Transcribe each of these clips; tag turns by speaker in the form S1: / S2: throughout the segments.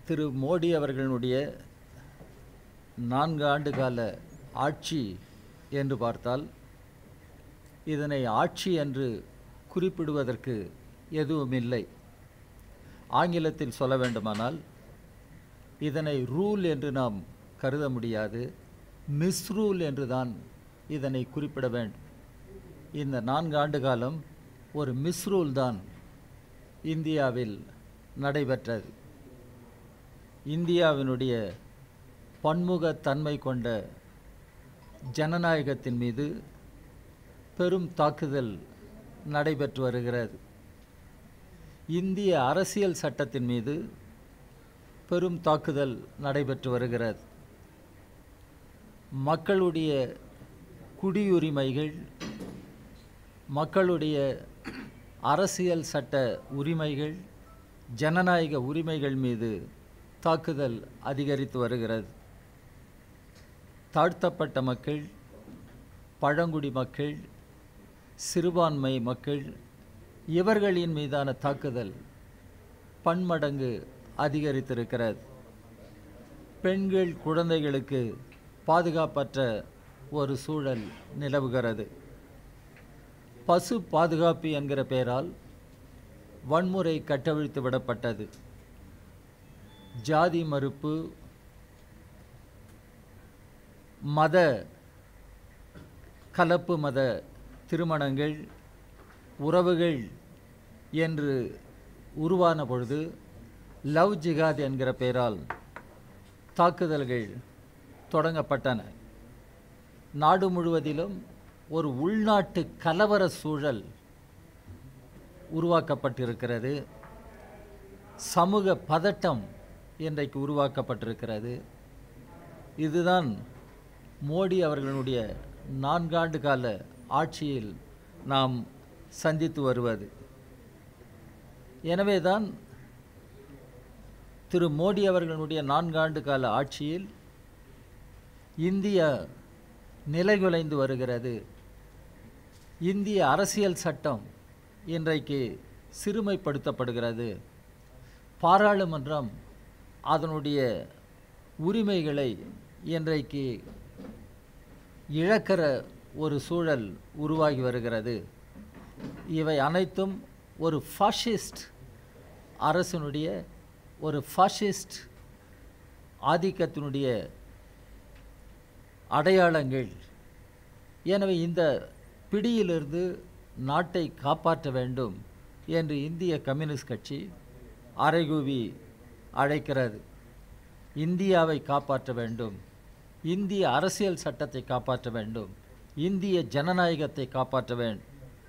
S1: திரு மோடி அவர்களுடைய நான்கு ஆண்டு கால ஆட்சி என்று பார்த்தால் இதனை ஆட்சி என்று குறிப்பிடுவதற்கு எதுவும் இல்லை ஆங்கிலத்தில் சொல்ல வேண்டுமானால் இதனை ரூல் என்று நாம் கருத முடியாது மிஸ்ரூல் என்று தான் இதனை குறிப்பிட வேண்டும் இந்த நான்கு ஆண்டு காலம் ஒரு மிஸ்ரூல் தான் இந்தியாவில் நடைபெற்றது இந்தியாவினுடைய பன்முகத்தன்மை கொண்ட ஜனநாயகத்தின் மீது பெரும் தாக்குதல் நடைபெற்று வருகிறது இந்திய அரசியல் சட்டத்தின் மீது பெரும் தாக்குதல் நடைபெற்று வருகிறது மக்களுடைய குடியுரிமைகள் மக்களுடைய அரசியல் சட்ட உரிமைகள் ஜனநாயக உரிமைகள் மீது தாக்குதல் அதிகரித்து வருகிறது தாழ்த்தப்பட்ட மக்கள் பழங்குடி மக்கள் சிறுபான்மை மக்கள் இவர்களின் மீதான தாக்குதல் பன்மடங்கு அதிகரித்திருக்கிறது பெண்கள் குழந்தைகளுக்கு பாதுகாப்பற்ற ஒரு சூழல் நிலவுகிறது பசு பாதுகாப்பு என்கிற பெயரால் வன்முறை கட்டவிழ்த்து விடப்பட்டது ஜாதி மறுப்பு மத கலப்பு மத திருமணங்கள் உறவுகள் என்று உருவான பொழுது லவ் ஜிகாத் என்கிற பெயரால் தாக்குதல்கள் தொடங்கப்பட்டன நாடு முழுவதிலும் ஒரு உள்நாட்டு கலவர சூழல் உருவாக்கப்பட்டிருக்கிறது சமூக பதட்டம் இன்றைக்கு உருவாக்கப்பட்டிருக்கிறது இதுதான் மோடி அவர்களுடைய நான்காண்டு கால ஆட்சியில் நாம் சந்தித்து வருவது எனவேதான் திரு மோடி அவர்களுடைய நான்காண்டு கால ஆட்சியில் இந்தியா நிலைகுலைந்து வருகிறது இந்திய அரசியல் சட்டம் இன்றைக்கு சிறுமைப்படுத்தப்படுகிறது பாராளுமன்றம் அதனுடைய உரிமைகளை இன்றைக்கு இழக்கிற ஒரு சூழல் உருவாகி வருகிறது இவை அனைத்தும் ஒரு ஃபாஷிஸ்ட் அரசினுடைய ஒரு ஃபாஷிஸ்ட் ஆதிக்கத்தினுடைய அடையாளங்கள் எனவே இந்த பிடியிலிருந்து நாட்டை காப்பாற்ற வேண்டும் என்று இந்திய கம்யூனிஸ்ட் கட்சி அறைகூவி அழைக்கிறது இந்தியாவை காப்பாற்ற வேண்டும் இந்திய அரசியல் சட்டத்தை காப்பாற்ற வேண்டும் இந்திய ஜனநாயகத்தை காப்பாற்ற வேண்டும்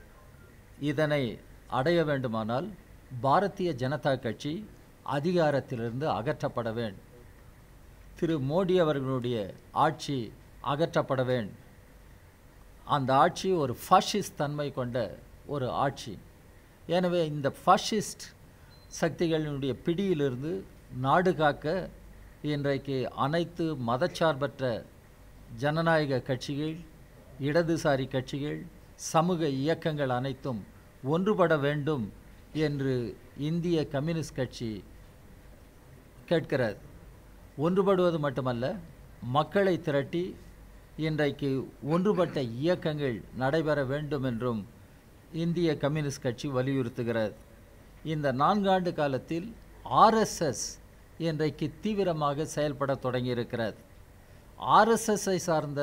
S1: இதனை அடைய வேண்டுமானால் பாரதிய ஜனதா கட்சி அதிகாரத்திலிருந்து அகற்றப்பட வேண்டும் திரு மோடி அவர்களுடைய ஆட்சி அகற்றப்பட வேண்டும் அந்த ஆட்சி ஒரு ஃபாஷிஸ்ட் தன்மை கொண்ட ஒரு ஆட்சி எனவே இந்த ஃபாஷிஸ்ட் சக்திகளினுடைய பிடியிலிருந்து நாடு காக்க இன்றைக்கு அனைத்து மதச்சார்பற்ற ஜனநாயக கட்சிகள் இடதுசாரி கட்சிகள் சமூக இயக்கங்கள் அனைத்தும் ஒன்றுபட வேண்டும் என்று இந்திய கம்யூனிஸ்ட் கட்சி கேட்கிறது ஒன்றுபடுவது மட்டுமல்ல மக்களை திரட்டி இன்றைக்கு ஒன்றுபட்ட இயக்கங்கள் நடைபெற வேண்டும் என்றும் இந்திய கம்யூனிஸ்ட் கட்சி வலியுறுத்துகிறது இந்த நான்காண்டு காலத்தில் ஆர்எஸ்எஸ் இன்றைக்கு தீவிரமாக செயல்பட தொடங்கியிருக்கிறது ஆர்எஸ்எஸ்ஐ சார்ந்த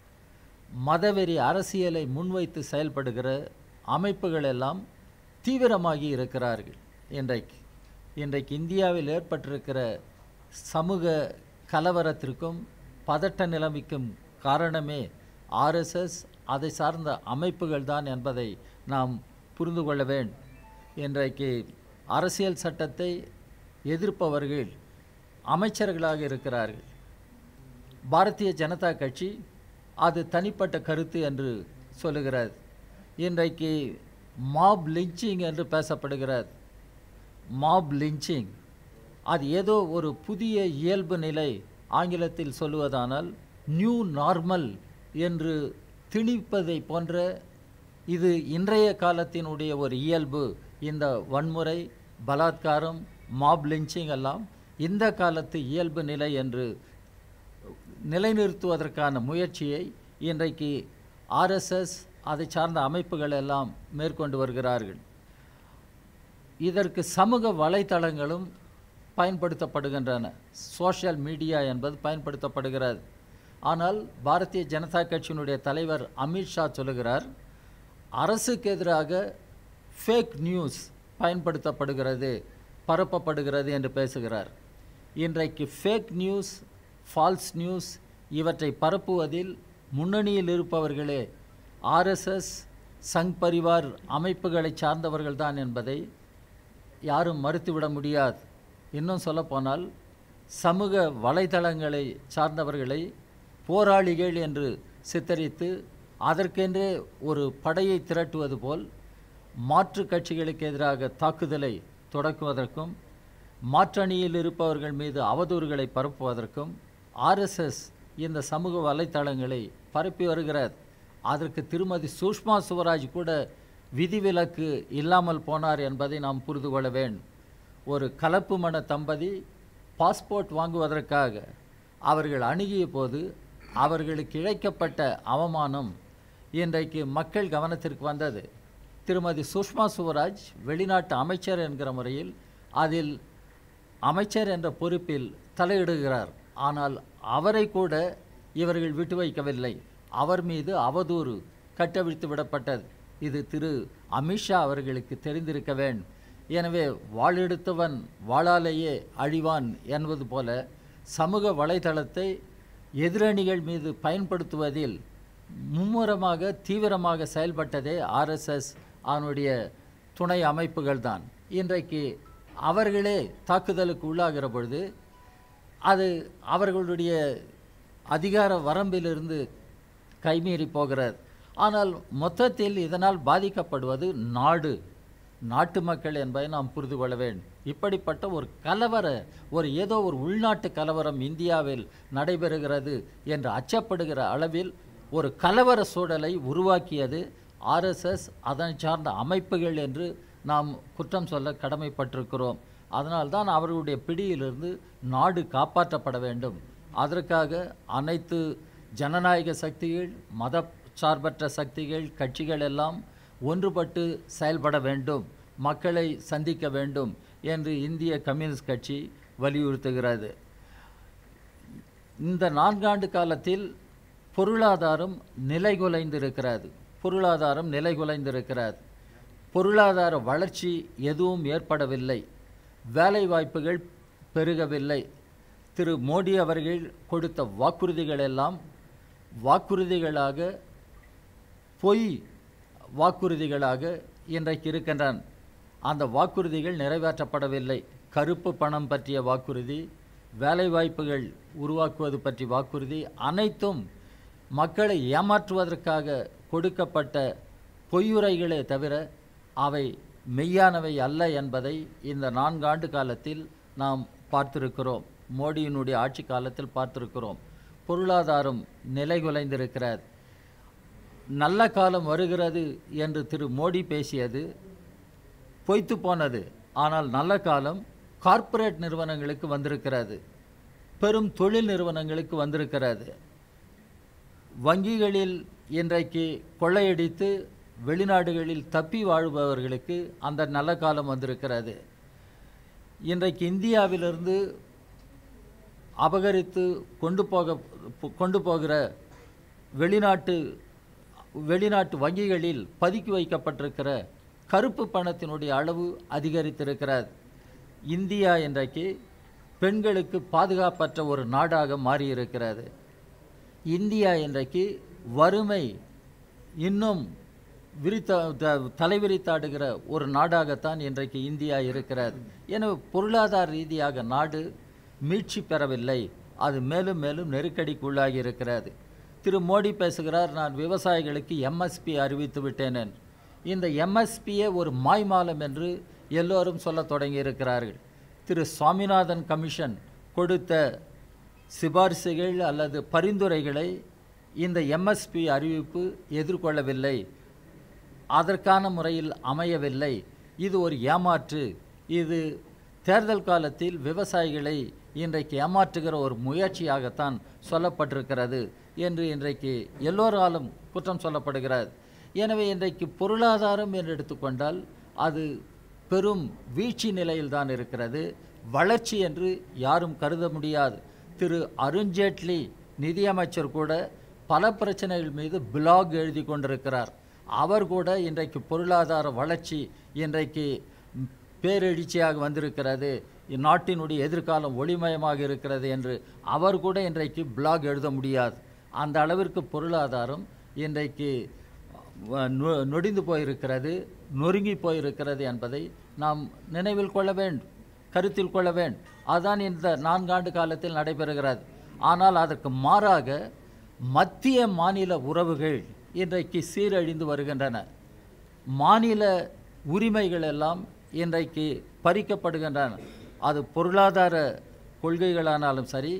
S1: மதவெறி அரசியலை முன்வைத்து செயல்படுகிற அமைப்புகள் எல்லாம் தீவிரமாகி இருக்கிறார்கள் இன்றைக்கு இன்றைக்கு இந்தியாவில் ஏற்பட்டிருக்கிற சமூக கலவரத்திற்கும் பதட்ட நிலைமைக்கும் காரணமே ஆர்எஸ்எஸ் அதை சார்ந்த அமைப்புகள் தான் என்பதை நாம் புரிந்து கொள்ள வேண்டும் இன்றைக்கு அரசியல் சட்டத்தை எதிர்ப்பவர்கள் அமைச்சர்களாக இருக்கிறார்கள் பாரதிய ஜனதா கட்சி அது தனிப்பட்ட கருத்து என்று சொல்லுகிறது இன்றைக்கு மாப் லிஞ்சிங் என்று பேசப்படுகிறது மாப் லிஞ்சிங் அது ஏதோ ஒரு புதிய இயல்பு நிலை ஆங்கிலத்தில் சொல்லுவதானால் நியூ நார்மல் என்று திணிப்பதை போன்ற இது இன்றைய காலத்தினுடைய ஒரு இயல்பு இந்த வன்முறை பலாத்காரம் மாப் லிஞ்சிங் எல்லாம் இந்த காலத்து இயல்பு நிலை என்று நிலைநிறுத்துவதற்கான முயற்சியை இன்றைக்கு ஆர்எஸ்எஸ் அதை சார்ந்த அமைப்புகள் எல்லாம் மேற்கொண்டு வருகிறார்கள் இதற்கு சமூக வலைத்தளங்களும் பயன்படுத்தப்படுகின்றன சோஷியல் மீடியா என்பது பயன்படுத்தப்படுகிறது ஆனால் பாரதிய ஜனதா கட்சியினுடைய தலைவர் அமித்ஷா சொல்லுகிறார் அரசுக்கு எதிராக ஃபேக் நியூஸ் பயன்படுத்தப்படுகிறது பரப்பப்படுகிறது என்று பேசுகிறார் இன்றைக்கு ஃபேக் நியூஸ் ஃபால்ஸ் நியூஸ் இவற்றை பரப்புவதில் முன்னணியில் இருப்பவர்களே ஆர்எஸ்எஸ் சங் பரிவார் அமைப்புகளை சார்ந்தவர்கள்தான் என்பதை யாரும் மறுத்துவிட முடியாது இன்னும் சொல்லப்போனால் சமூக வலைதளங்களை சார்ந்தவர்களை போராளிகள் என்று சித்தரித்து அதற்கென்றே ஒரு படையை திரட்டுவது போல் மாற்று கட்சிகளுக்கு எதிராக தாக்குதலை தொடக்குவதற்கும் மாற்றணியில் இருப்பவர்கள் மீது அவதூறுகளை பரப்புவதற்கும் ஆர்எஸ்எஸ் இந்த சமூக வலைத்தளங்களை பரப்பி வருகிறது அதற்கு திருமதி சுஷ்மா சுவராஜ் கூட விதிவிலக்கு இல்லாமல் போனார் என்பதை நாம் புரிந்து கொள்ள வேண்டும் ஒரு கலப்பு மன தம்பதி பாஸ்போர்ட் வாங்குவதற்காக அவர்கள் அணுகிய போது அவர்களுக்கு இழைக்கப்பட்ட அவமானம் இன்றைக்கு மக்கள் கவனத்திற்கு வந்தது திருமதி சுஷ்மா சுவராஜ் வெளிநாட்டு அமைச்சர் என்கிற முறையில் அதில் அமைச்சர் என்ற பொறுப்பில் தலையிடுகிறார் ஆனால் அவரை கூட இவர்கள் விட்டு வைக்கவில்லை அவர் மீது அவதூறு கட்டவிழ்த்து விடப்பட்டது இது திரு அமித்ஷா அவர்களுக்கு தெரிந்திருக்க வேண்டும் எனவே வாளெடுத்தவன் வாளாலேயே அழிவான் என்பது போல சமூக வலைதளத்தை எதிரணிகள் மீது பயன்படுத்துவதில் மும்முரமாக தீவிரமாக செயல்பட்டதே ஆர்எஸ்எஸ் அதனுடைய துணை அமைப்புகள் தான் இன்றைக்கு அவர்களே தாக்குதலுக்கு உள்ளாகிற பொழுது அது அவர்களுடைய அதிகார வரம்பிலிருந்து கைமீறி போகிறது ஆனால் மொத்தத்தில் இதனால் பாதிக்கப்படுவது நாடு நாட்டு மக்கள் என்பதை நாம் புரிந்து கொள்ள வேண்டும் இப்படிப்பட்ட ஒரு கலவர ஒரு ஏதோ ஒரு உள்நாட்டு கலவரம் இந்தியாவில் நடைபெறுகிறது என்று அச்சப்படுகிற அளவில் ஒரு கலவர சூழலை உருவாக்கியது ஆர்எஸ்எஸ் அதனை சார்ந்த அமைப்புகள் என்று நாம் குற்றம் சொல்ல கடமைப்பட்டிருக்கிறோம் அதனால்தான் அவர்களுடைய பிடியிலிருந்து நாடு காப்பாற்றப்பட வேண்டும் அதற்காக அனைத்து ஜனநாயக சக்திகள் மத சார்பற்ற சக்திகள் கட்சிகள் எல்லாம் ஒன்றுபட்டு செயல்பட வேண்டும் மக்களை சந்திக்க வேண்டும் என்று இந்திய கம்யூனிஸ்ட் கட்சி வலியுறுத்துகிறது இந்த நான்காண்டு காலத்தில் பொருளாதாரம் நிலைகுலைந்திருக்கிறது பொருளாதாரம் நிலைகுலைந்திருக்கிறது பொருளாதார வளர்ச்சி எதுவும் ஏற்படவில்லை வேலை வாய்ப்புகள் பெருகவில்லை திரு மோடி அவர்கள் கொடுத்த வாக்குறுதிகள் எல்லாம் வாக்குறுதிகளாக பொய் வாக்குறுதிகளாக இன்றைக்கு இருக்கின்றன அந்த வாக்குறுதிகள் நிறைவேற்றப்படவில்லை கருப்பு பணம் பற்றிய வாக்குறுதி வேலைவாய்ப்புகள் உருவாக்குவது பற்றி வாக்குறுதி அனைத்தும் மக்களை ஏமாற்றுவதற்காக கொடுக்கப்பட்ட பொய்யுரைகளே தவிர அவை மெய்யானவை அல்ல என்பதை இந்த நான்காண்டு காலத்தில் நாம் பார்த்திருக்கிறோம் மோடியினுடைய ஆட்சி காலத்தில் பார்த்திருக்கிறோம் பொருளாதாரம் நிலைகுலைந்திருக்கிறது நல்ல காலம் வருகிறது என்று திரு மோடி பேசியது பொய்த்து போனது ஆனால் நல்ல காலம் கார்ப்பரேட் நிறுவனங்களுக்கு வந்திருக்கிறது பெரும் தொழில் நிறுவனங்களுக்கு வந்திருக்கிறது வங்கிகளில் இன்றைக்கு கொள்ளையடித்து வெளிநாடுகளில் தப்பி வாழ்பவர்களுக்கு அந்த நல்ல காலம் வந்திருக்கிறது இன்றைக்கு இந்தியாவிலிருந்து அபகரித்து கொண்டு போக கொண்டு போகிற வெளிநாட்டு வெளிநாட்டு வங்கிகளில் பதுக்கி வைக்கப்பட்டிருக்கிற கருப்பு பணத்தினுடைய அளவு அதிகரித்திருக்கிறது இந்தியா இன்றைக்கு பெண்களுக்கு பாதுகாப்பற்ற ஒரு நாடாக மாறியிருக்கிறது இந்தியா இன்றைக்கு வறுமை இன்னும் விரித்த த- தலைவிரித்தாடுகிற ஒரு நாடாகத்தான் இன்றைக்கு இந்தியா இருக்கிறது எனவே பொருளாதார ரீதியாக நாடு மீட்சி பெறவில்லை அது மேலும் மேலும் நெருக்கடிக்குள்ளாகி இருக்கிறது திரு மோடி பேசுகிறார் நான் விவசாயிகளுக்கு எம்எஸ்பி அறிவித்து விட்டேன் என்று. இந்த எம்எஸ்பியே ஒரு மாய்மாலம் என்று எல்லோரும் சொல்லத் தொடங்கி இருக்கிறார்கள் திரு சுவாமிநாதன் கமிஷன் கொடுத்த சிபாரிசுகள் அல்லது பரிந்துரைகளை இந்த எம்எஸ்பி அறிவிப்பு எதிர்கொள்ளவில்லை அதற்கான முறையில் அமையவில்லை இது ஒரு ஏமாற்று இது தேர்தல் காலத்தில் விவசாயிகளை இன்றைக்கு ஏமாற்றுகிற ஒரு முயற்சியாகத்தான் சொல்லப்பட்டிருக்கிறது என்று இன்றைக்கு எல்லோராலும் குற்றம் சொல்லப்படுகிறது எனவே இன்றைக்கு பொருளாதாரம் என்று எடுத்துக்கொண்டால் அது பெரும் வீழ்ச்சி நிலையில்தான் இருக்கிறது வளர்ச்சி என்று யாரும் கருத முடியாது திரு அருண்ஜேட்லி நிதியமைச்சர் கூட பல பிரச்சனைகள் மீது பிளாக் எழுதி கொண்டிருக்கிறார் அவர் கூட இன்றைக்கு பொருளாதார வளர்ச்சி இன்றைக்கு பேரெழுச்சியாக வந்திருக்கிறது இந்நாட்டினுடைய எதிர்காலம் ஒளிமயமாக இருக்கிறது என்று அவர் கூட இன்றைக்கு பிளாக் எழுத முடியாது அந்த அளவிற்கு பொருளாதாரம் இன்றைக்கு வ- நொ- நொடிந்து போயிருக்கிறது நொறுங்கி போயிருக்கிறது என்பதை நாம் நினைவில் கொள்ள வேண்டும் கருத்தில் கொள்ள வேண்டும் அதுதான் இந்த நான்காண்டு காலத்தில் நடைபெறுகிறது ஆனால் அதற்கு மாறாக மத்திய மாநில உறவுகள் இன்றைக்கு சீரழிந்து வருகின்றன மாநில உரிமைகள் எல்லாம் இன்றைக்கு பறிக்கப்படுகின்றன அது பொருளாதார கொள்கைகளானாலும் சரி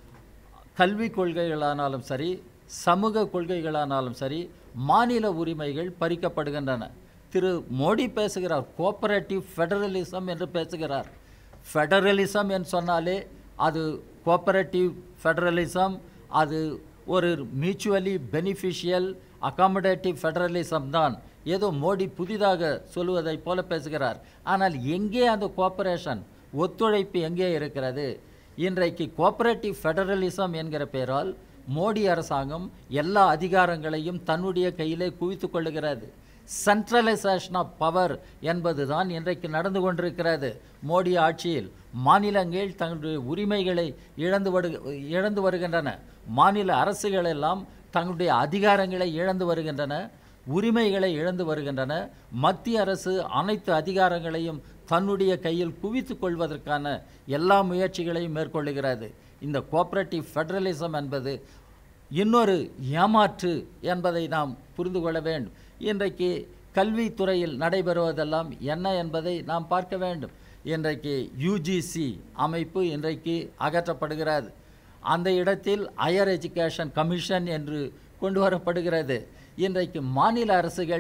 S1: கல்வி கொள்கைகளானாலும் சரி சமூக கொள்கைகளானாலும் சரி மாநில உரிமைகள் பறிக்கப்படுகின்றன திரு மோடி பேசுகிறார் கோஆபரேட்டிவ் ஃபெடரலிசம் என்று பேசுகிறார் ஃபெடரலிசம் என்று சொன்னாலே அது கோஆபரேட்டிவ் ஃபெடரலிசம் அது ஒரு மியூச்சுவலி பெனிஃபிஷியல் அகாமடேட்டிவ் ஃபெடரலிசம் தான் ஏதோ மோடி புதிதாக சொல்லுவதைப் போல பேசுகிறார் ஆனால் எங்கே அந்த கோஆபரேஷன் ஒத்துழைப்பு எங்கே இருக்கிறது இன்றைக்கு கோஆபரேட்டிவ் ஃபெடரலிசம் என்கிற பெயரால் மோடி அரசாங்கம் எல்லா அதிகாரங்களையும் தன்னுடைய கையிலே குவித்து கொள்ளுகிறது சென்ட்ரலைசேஷன் ஆஃப் பவர் என்பதுதான் இன்றைக்கு நடந்து கொண்டிருக்கிறது மோடி ஆட்சியில் மாநிலங்கள் தங்களுடைய உரிமைகளை இழந்து வரு இழந்து வருகின்றன மாநில அரசுகள் எல்லாம் தங்களுடைய அதிகாரங்களை இழந்து வருகின்றன உரிமைகளை இழந்து வருகின்றன மத்திய அரசு அனைத்து அதிகாரங்களையும் தன்னுடைய கையில் குவித்துக் கொள்வதற்கான எல்லா முயற்சிகளையும் மேற்கொள்ளுகிறது இந்த கோஆபரேட்டிவ் ஃபெடரலிசம் என்பது இன்னொரு ஏமாற்று என்பதை நாம் புரிந்து கொள்ள வேண்டும் இன்றைக்கு கல்வித்துறையில் நடைபெறுவதெல்லாம் என்ன என்பதை நாம் பார்க்க வேண்டும் இன்றைக்கு யுஜிசி அமைப்பு இன்றைக்கு அகற்றப்படுகிறது அந்த இடத்தில் ஹையர் எஜுகேஷன் கமிஷன் என்று கொண்டு வரப்படுகிறது இன்றைக்கு மாநில அரசுகள்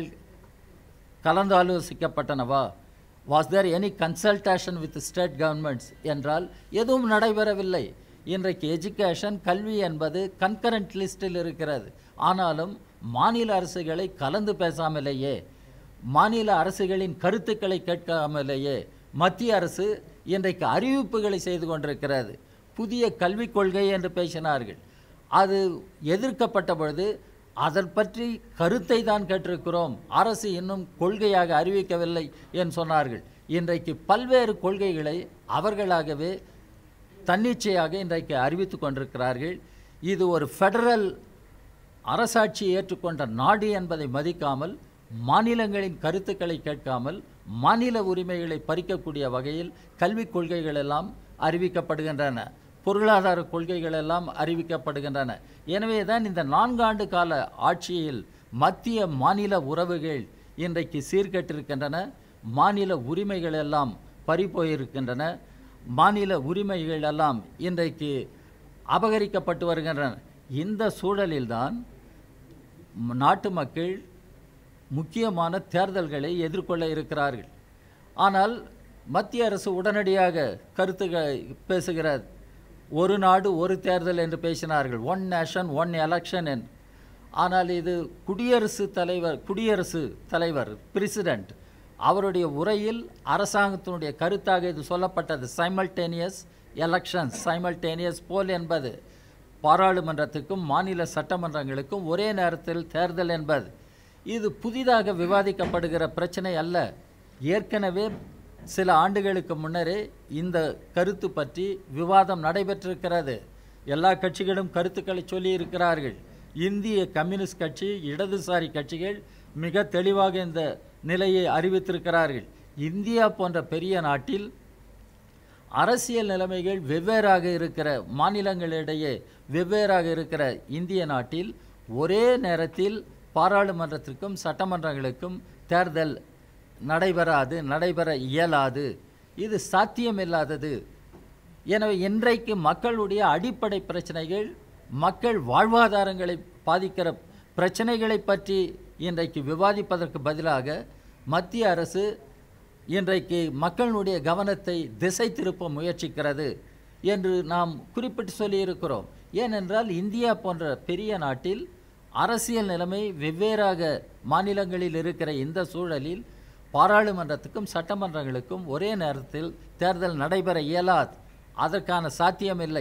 S1: கலந்தாலோசிக்கப்பட்டனவா was there any consultation with state governments என்றால் எதுவும் நடைபெறவில்லை இன்றைக்கு எஜுகேஷன் கல்வி என்பது கன்கரண்ட் லிஸ்டில் இருக்கிறது ஆனாலும் மாநில அரசுகளை கலந்து பேசாமலேயே மாநில அரசுகளின் கருத்துக்களை கேட்காமலேயே மத்திய அரசு இன்றைக்கு அறிவிப்புகளை செய்து கொண்டிருக்கிறது புதிய கல்விக் கொள்கை என்று பேசினார்கள் அது எதிர்க்கப்பட்ட பொழுது அதன் பற்றி கருத்தை தான் கேட்டிருக்கிறோம் அரசு இன்னும் கொள்கையாக அறிவிக்கவில்லை என்று சொன்னார்கள் இன்றைக்கு பல்வேறு கொள்கைகளை அவர்களாகவே தன்னிச்சையாக இன்றைக்கு அறிவித்து கொண்டிருக்கிறார்கள் இது ஒரு ஃபெடரல் அரசாட்சியை ஏற்றுக்கொண்ட நாடு என்பதை மதிக்காமல் மாநிலங்களின் கருத்துக்களை கேட்காமல் மாநில உரிமைகளை பறிக்கக்கூடிய வகையில் கல்விக் கொள்கைகள் எல்லாம் அறிவிக்கப்படுகின்றன பொருளாதார கொள்கைகள் எல்லாம் அறிவிக்கப்படுகின்றன எனவே தான் இந்த நான்காண்டு கால ஆட்சியில் மத்திய மாநில உறவுகள் இன்றைக்கு சீர்கெட்டிருக்கின்றன மாநில உரிமைகள் எல்லாம் பறிபோயிருக்கின்றன மாநில உரிமைகள் எல்லாம் இன்றைக்கு அபகரிக்கப்பட்டு வருகின்றன இந்த சூழலில்தான் ம- நாட்டு மக்கள் முக்கியமான தேர்தல்களை எதிர்கொள்ள இருக்கிறார்கள் ஆனால் மத்திய அரசு உடனடியாக கருத்துக்களை பேசுகிறது ஒரு நாடு ஒரு தேர்தல் என்று பேசினார்கள் ஒன் நேஷன் ஒன் எலெக்ஷன் என்று ஆனால் இது குடியரசு தலைவர் குடியரசு தலைவர் பிரசிடென்ட் அவருடைய உரையில் அரசாங்கத்தினுடைய கருத்தாக இது சொல்லப்பட்டது சைமல்டேனியஸ் எலெக்ஷன்ஸ் சைமல்டேனியஸ் போல் என்பது பாராளுமன்றத்துக்கும் மாநில சட்டமன்றங்களுக்கும் ஒரே நேரத்தில் தேர்தல் என்பது இது புதிதாக விவாதிக்கப்படுகிற பிரச்சனை அல்ல ஏற்கனவே சில ஆண்டுகளுக்கு முன்னரே இந்த கருத்து பற்றி விவாதம் நடைபெற்றிருக்கிறது எல்லா கட்சிகளும் கருத்துக்களை சொல்லி இருக்கிறார்கள் இந்திய கம்யூனிஸ்ட் கட்சி இடதுசாரி கட்சிகள் மிக தெளிவாக இந்த நிலையை அறிவித்திருக்கிறார்கள் இந்தியா போன்ற பெரிய நாட்டில் அரசியல் நிலைமைகள் வெவ்வேறாக இருக்கிற மாநிலங்களிடையே வெவ்வேறாக இருக்கிற இந்திய நாட்டில் ஒரே நேரத்தில் பாராளுமன்றத்திற்கும் சட்டமன்றங்களுக்கும் தேர்தல் நடைபெறாது நடைபெற இயலாது இது சாத்தியமில்லாதது எனவே இன்றைக்கு மக்களுடைய அடிப்படை பிரச்சனைகள் மக்கள் வாழ்வாதாரங்களை பாதிக்கிற பிரச்சனைகளை பற்றி இன்றைக்கு விவாதிப்பதற்கு பதிலாக மத்திய அரசு இன்றைக்கு மக்களுடைய கவனத்தை திசை திருப்ப முயற்சிக்கிறது என்று நாம் குறிப்பிட்டு சொல்லியிருக்கிறோம் ஏனென்றால் இந்தியா போன்ற பெரிய நாட்டில் அரசியல் நிலைமை வெவ்வேறாக மாநிலங்களில் இருக்கிற இந்த சூழலில் பாராளுமன்றத்துக்கும் சட்டமன்றங்களுக்கும் ஒரே நேரத்தில் தேர்தல் நடைபெற இயலாது அதற்கான சாத்தியமில்லை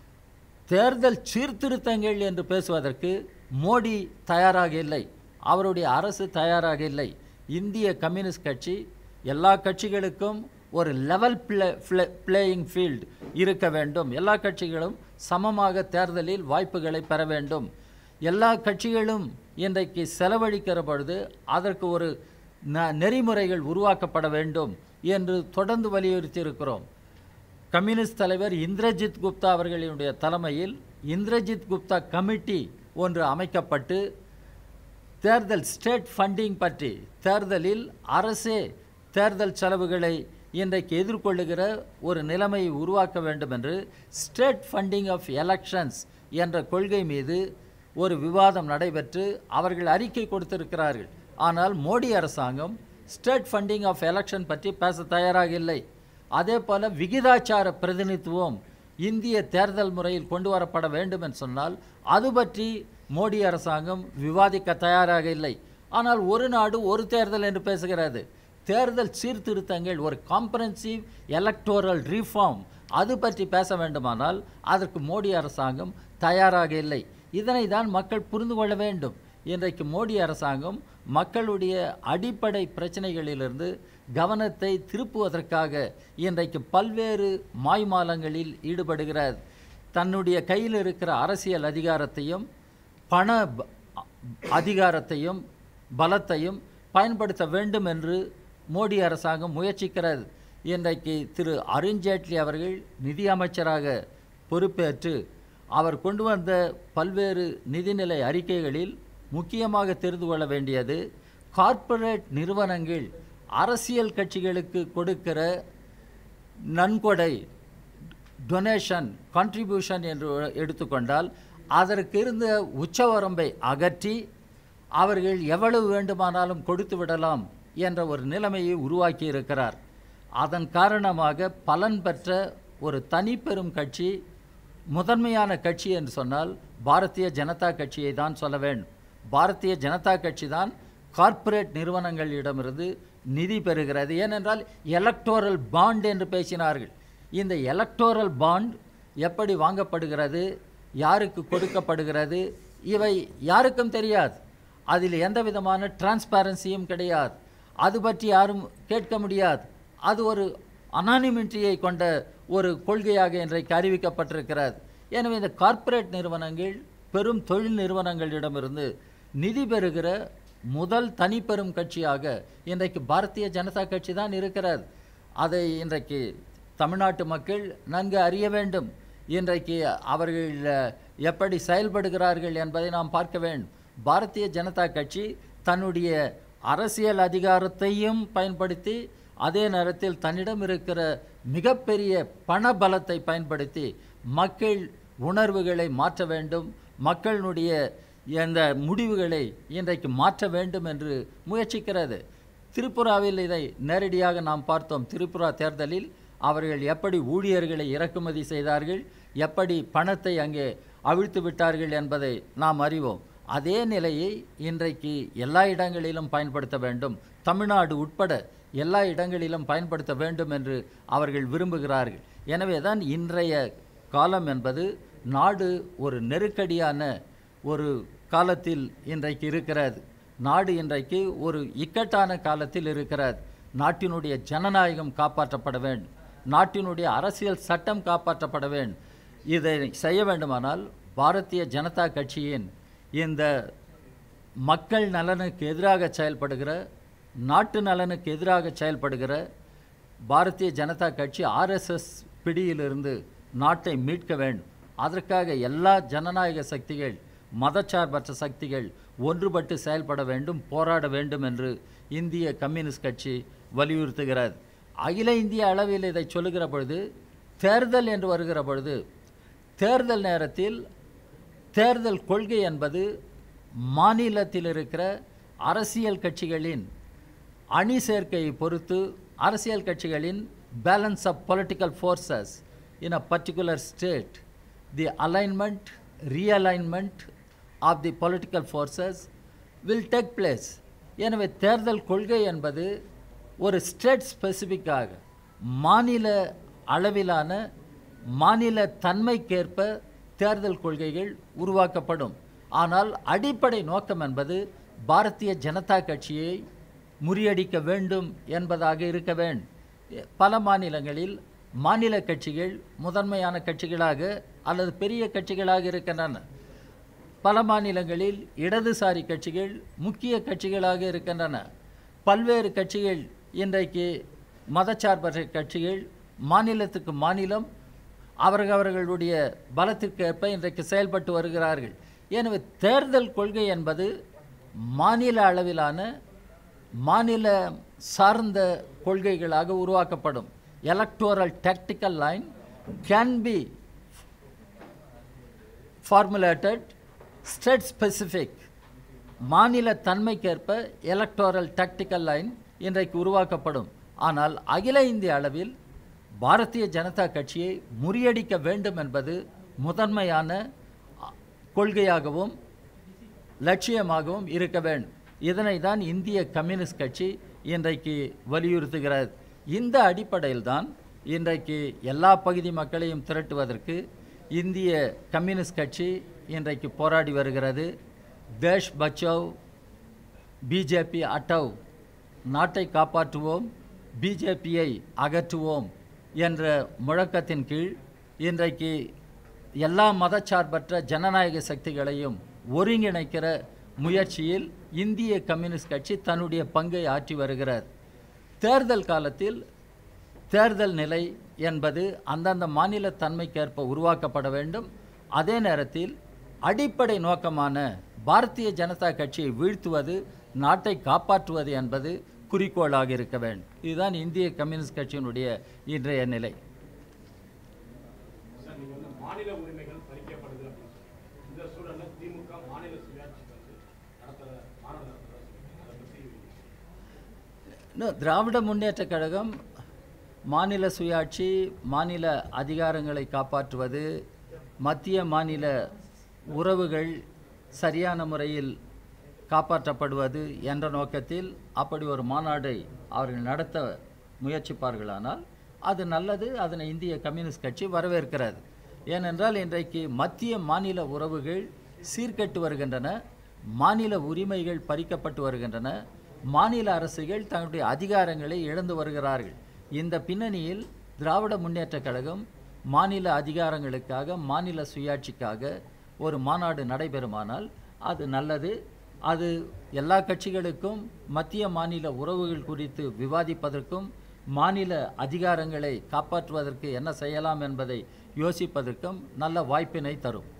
S1: தேர்தல் சீர்திருத்தங்கள் என்று பேசுவதற்கு மோடி தயாராக இல்லை அவருடைய அரசு தயாராக இல்லை இந்திய கம்யூனிஸ்ட் கட்சி எல்லா கட்சிகளுக்கும் ஒரு level play play playing field இருக்க வேண்டும் எல்லா கட்சிகளும் சமமாக தேர்தலில் வாய்ப்புகளை பெற வேண்டும் எல்லா கட்சிகளும் இன்றைக்கு செலவழிக்கிற பொழுது அதற்கு ஒரு ந நெறிமுறைகள் உருவாக்கப்பட வேண்டும் என்று தொடர்ந்து வலியுறுத்தி இருக்கிறோம் கம்யூனிஸ்ட் தலைவர் இந்திரஜித் குப்தா அவர்களினுடைய தலைமையில் இந்திரஜித் குப்தா கமிட்டி ஒன்று அமைக்கப்பட்டு தேர்தல் ஸ்டேட் ஃபண்டிங் பற்றி தேர்தலில் அரசே தேர்தல் செலவுகளை இன்றைக்கு எதிர்கொள்ளுகிற ஒரு நிலைமையை உருவாக்க வேண்டும் என்று ஸ்டேட் ஃபண்டிங் ஆஃப் எலெக்ஷன்ஸ் என்ற கொள்கை மீது ஒரு விவாதம் நடைபெற்று அவர்கள் அறிக்கை கொடுத்திருக்கிறார்கள் ஆனால் மோடி அரசாங்கம் ஸ்டேட் ஃபண்டிங் ஆஃப் எலெக்ஷன் பற்றி பேச தயாராக இல்லை அதே போல விகிதாச்சார பிரதிநிதித்துவம் இந்திய தேர்தல் முறையில் கொண்டு வரப்பட வேண்டும் என்று சொன்னால் அது பற்றி மோடி அரசாங்கம் விவாதிக்க தயாராக இல்லை ஆனால் ஒரு நாடு ஒரு தேர்தல் என்று பேசுகிறது தேர்தல் சீர்திருத்தங்கள் ஒரு காம்ப்ரன்சிவ் எலக்டோரல் ரீஃபார்ம் அது பற்றி பேச வேண்டுமானால் அதற்கு மோடி அரசாங்கம் தயாராக இல்லை இதனை தான் மக்கள் புரிந்து கொள்ள வேண்டும் இன்றைக்கு மோடி அரசாங்கம் மக்களுடைய அடிப்படை பிரச்சனைகளிலிருந்து கவனத்தை திருப்புவதற்காக இன்றைக்கு பல்வேறு மாய்மாலங்களில் ஈடுபடுகிறார் தன்னுடைய கையில் இருக்கிற அரசியல் அதிகாரத்தையும் பண ப- அதிகாரத்தையும் பலத்தையும் பயன்படுத்த வேண்டும் என்று மோடி அரசாங்கம் முயற்சிக்கிறது இன்றைக்கு திரு அருண்ஜேட்லி அவர்கள் நிதியமைச்சராக பொறுப்பேற்று அவர் கொண்டு வந்த பல்வேறு நிதிநிலை அறிக்கைகளில் முக்கியமாக தெரிந்து கொள்ள வேண்டியது கார்ப்பரேட் நிறுவனங்கள் அரசியல் கட்சிகளுக்கு கொடுக்கிற நன்கொடை டொனேஷன் கான்ட்ரிபியூஷன் என்று எடுத்துக்கொண்டால் அதற்கு இருந்த உச்சவரம்பை அகற்றி அவர்கள் எவ்வளவு வேண்டுமானாலும் கொடுத்து விடலாம் என்ற ஒரு நிலைமையை உருவாக்கி இருக்கிறார் அதன் காரணமாக பலன் பெற்ற ஒரு தனிப்பெரும் கட்சி முதன்மையான கட்சி என்று சொன்னால் பாரதிய ஜனதா கட்சியை தான் சொல்ல வேண்டும் பாரதிய ஜனதா கட்சி தான் கார்ப்பரேட் நிறுவனங்களிடமிருந்து நிதி பெறுகிறது ஏனென்றால் எலக்டோரல் பாண்ட் என்று பேசினார்கள் இந்த எலக்டோரல் பாண்ட் எப்படி வாங்கப்படுகிறது யாருக்கு கொடுக்கப்படுகிறது இவை யாருக்கும் தெரியாது அதில் எந்த விதமான டிரான்ஸ்பாரன்சியும் கிடையாது அது பற்றி யாரும் கேட்க முடியாது அது ஒரு அனானிமிட்டியை கொண்ட ஒரு கொள்கையாக இன்றைக்கு அறிவிக்கப்பட்டிருக்கிறது எனவே இந்த கார்ப்பரேட் நிறுவனங்கள் பெரும் தொழில் நிறுவனங்களிடமிருந்து நிதி பெறுகிற முதல் தனிப்பெரும் கட்சியாக இன்றைக்கு பாரதிய ஜனதா கட்சி தான் இருக்கிறது அதை இன்றைக்கு தமிழ்நாட்டு மக்கள் நன்கு அறிய வேண்டும் இன்றைக்கு அவர்கள் அஹ், எப்படி செயல்படுகிறார்கள் என்பதை நாம் பார்க்க வேண்டும் பாரதிய ஜனதா கட்சி தன்னுடைய அரசியல் அதிகாரத்தையும் பயன்படுத்தி அதே நேரத்தில் தன்னிடம் இருக்கிற மிகப்பெரிய பண பலத்தை பயன்படுத்தி மக்கள் உணர்வுகளை மாற்ற வேண்டும் மக்களுடைய இந்த முடிவுகளை இன்றைக்கு மாற்ற வேண்டும் என்று முயற்சிக்கிறது திரிபுராவில் இதை நேரடியாக நாம் பார்த்தோம் திரிபுரா தேர்தலில் அவர்கள் எப்படி ஊழியர்களை இறக்குமதி செய்தார்கள் எப்படி பணத்தை அங்கே அவிழ்த்து விட்டார்கள் என்பதை நாம் அறிவோம் அதே நிலையை இன்றைக்கு எல்லா இடங்களிலும் பயன்படுத்த வேண்டும் தமிழ்நாடு உட்பட எல்லா இடங்களிலும் பயன்படுத்த வேண்டும் என்று அவர்கள் விரும்புகிறார்கள் எனவே தான் இன்றைய காலம் என்பது நாடு ஒரு நெருக்கடியான ஒரு காலத்தில் இன்றைக்கு இருக்கிறது நாடு இன்றைக்கு ஒரு இக்கட்டான காலத்தில் இருக்கிறது நாட்டினுடைய ஜனநாயகம் காப்பாற்றப்பட வேண்டும் நாட்டினுடைய அரசியல் சட்டம் காப்பாற்றப்பட வேண்டும் இதை செய்ய வேண்டுமானால் பாரதிய ஜனதா கட்சியின் இந்த மக்கள் நலனுக்கு எதிராக செயல்படுகிற நாட்டு நலனுக்கு எதிராக செயல்படுகிற பாரதிய ஜனதா கட்சி ஆர்எஸ்எஸ் பிடியிலிருந்து நாட்டை மீட்க வேண்டும் அதற்காக எல்லா ஜனநாயக சக்திகள் மதச்சார்பற்ற சக்திகள் ஒன்றுபட்டு செயல்பட வேண்டும் போராட வேண்டும் என்று இந்திய கம்யூனிஸ்ட் கட்சி வலியுறுத்துகிறது அகில இந்திய அளவில் இதை சொல்லுகிற பொழுது தேர்தல் என்று வருகிற பொழுது தேர்தல் நேரத்தில் தேர்தல் கொள்கை என்பது மாநிலத்தில் இருக்கிற அரசியல் கட்சிகளின் அணி சேர்க்கையை பொறுத்து அரசியல் கட்சிகளின் balance of political forces in a particular state, the alignment, realignment of the political forces will take place. எனவே தேர்தல் கொள்கை என்பது ஒரு ஸ்டேட் ஸ்பெசிஃபிக்காக மாநில அளவிலான மாநில தன்மைக்கேற்ப தேர்தல் கொள்கைகள் உருவாக்கப்படும் ஆனால் அடிப்படை நோக்கம் என்பது பாரதிய ஜனதா கட்சியை முறியடிக்க வேண்டும் என்பதாக இருக்க வேண்டும் பல மாநிலங்களில் மாநில கட்சிகள் முதன்மையான கட்சிகளாக அல்லது பெரிய கட்சிகளாக இருக்கின்றன பல மாநிலங்களில் இடதுசாரி கட்சிகள் முக்கிய கட்சிகளாக இருக்கின்றன பல்வேறு கட்சிகள் இன்றைக்கு மதச்சார்பற்ற கட்சிகள் மாநிலத்துக்கு மாநிலம் அவர்கள் அவர்களுடைய பலத்திற்கு ஏற்ப இன்றைக்கு செயல்பட்டு வருகிறார்கள் எனவே தேர்தல் கொள்கை என்பது மாநில அளவிலான மாநில சார்ந்த கொள்கைகளாக உருவாக்கப்படும் electoral tactical line can be formulated state specific மாநில தன்மைக்கேற்ப எலக்டோரல் tactical லைன் இன்றைக்கு உருவாக்கப்படும் ஆனால் அகில இந்திய அளவில் பாரதிய ஜனதா கட்சியை முறியடிக்க வேண்டும் என்பது முதன்மையான அ, கொள்கையாகவும் லட்சியமாகவும் இருக்க வேண்டும் இதனை தான் இந்திய கம்யூனிஸ்ட் கட்சி இன்றைக்கு வலியுறுத்துகிறது இந்த அடிப்படையில் தான் இன்றைக்கு எல்லா பகுதி மக்களையும் திரட்டுவதற்கு இந்திய கம்யூனிஸ்ட் கட்சி இன்றைக்கு போராடி வருகிறது தேஷ் பச்சாவ் பிஜேபி அட்டவ் நாட்டை காப்பாற்றுவோம் பிஜேபியை அகற்றுவோம் என்ற முழக்கத்தின் கீழ் இன்றைக்கு எல்லா மதச்சார்பற்ற ஜனநாயக சக்திகளையும் ஒருங்கிணைக்கிற முயற்சியில் இந்திய கம்யூனிஸ்ட் கட்சி தன்னுடைய பங்கை ஆற்றி வருகிறது தேர்தல் காலத்தில் தேர்தல் நிலை என்பது அந்தந்த மாநில தன்மைக்கேற்ப உருவாக்கப்பட வேண்டும் அதே நேரத்தில் அடிப்படை நோக்கமான பாரதிய ஜனதா கட்சியை வீழ்த்துவது நாட்டை காப்பாற்றுவது என்பது குறிக்கோளாக இருக்க வேண்டும் இதுதான் இந்திய கம்யூனிஸ்ட் கட்சியினுடைய இன்றைய நிலை
S2: சார் நீங்க வந்து மாநில உரிமைகள் பறிக்கப்படுது அப்படின்னு சொல்றீங்க. இந்த சூழல்ல திமுக மாநில சுயாட்சி வந்து நடத்துற மாநாடு நடத்துறதா சொல்றீங்க. அதை பத்தி
S1: இன்னும் திராவிட முன்னேற்றக் கழகம் மாநில சுயாட்சி மாநில அதிகாரங்களை காப்பாற்றுவது மத்திய மாநில உறவுகள் சரியான முறையில் காப்பாற்றப்படுவது என்ற நோக்கத்தில் அப்படி ஒரு மாநாடை அவர்கள் நடத்த முயற்சிப்பார்களானால் அது நல்லது அதனை இந்திய கம்யூனிஸ்ட் கட்சி வரவேற்கிறது ஏனென்றால் இன்றைக்கு மத்திய மாநில உறவுகள் சீர்கெட்டு வருகின்றன மாநில உரிமைகள் பறிக்கப்பட்டு வருகின்றன மாநில அரசுகள் தங்களுடைய அதிகாரங்களை இழந்து வருகிறார்கள் இந்த பின்னணியில் திராவிட முன்னேற்றக் கழகம் மாநில அதிகாரங்களுக்காக மாநில சுயாட்சிக்காக ஒரு மாநாடு நடைபெறுமானால் அது நல்லது அது எல்லா கட்சிகளுக்கும் மத்திய மாநில உறவுகள் குறித்து விவாதிப்பதற்கும் மாநில அதிகாரங்களை காப்பாற்றுவதற்கு என்ன செய்யலாம் என்பதை யோசிப்பதற்கும் நல்ல வாய்ப்பினை தரும்